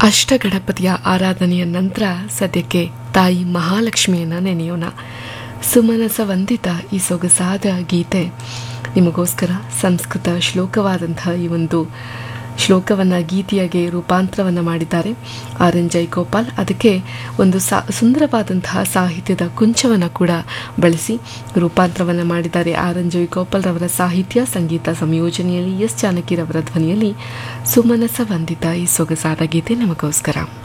ಅಷ್ಟಗಣಪತಿಯ ಆರಾಧನೆಯ ನಂತರ ಸದ್ಯಕ್ಕೆ ತಾಯಿ ಮಹಾಲಕ್ಷ್ಮಿಯನ್ನು ನೆನೆಯೋಣ ಸುಮನಸ ವಂದಿತ ಈ ಸೊಗಸಾದ ಗೀತೆ ನಿಮಗೋಸ್ಕರ ಸಂಸ್ಕೃತ ಶ್ಲೋಕವಾದಂತಹ ಈ ಒಂದು ಶ್ಲೋಕವನ್ನು ಗೀತೆಯಾಗಿ ರೂಪಾಂತರವನ್ನು ಮಾಡಿದ್ದಾರೆ ಆರ್ ಎನ್ ಜೈಗೋಪಾಲ್ ಅದಕ್ಕೆ ಒಂದು ಸಾ ಸುಂದರವಾದಂತಹ ಸಾಹಿತ್ಯದ ಕುಂಚವನ್ನು ಕೂಡ ಬಳಸಿ ರೂಪಾಂತರವನ್ನು ಮಾಡಿದ್ದಾರೆ ಆರ್ ಎನ್ ಜೈಗೋಪಾಲ್ ರವರ ಸಾಹಿತ್ಯ ಸಂಗೀತ ಸಂಯೋಜನೆಯಲ್ಲಿ ಎಸ್ ಜಾನಕಿರವರ ಧ್ವನಿಯಲ್ಲಿ ಸುಮನಸ ವಂದಿತ ಈ ಸೊಗಸಾದ ಗೀತೆ ನಮಗೋಸ್ಕರ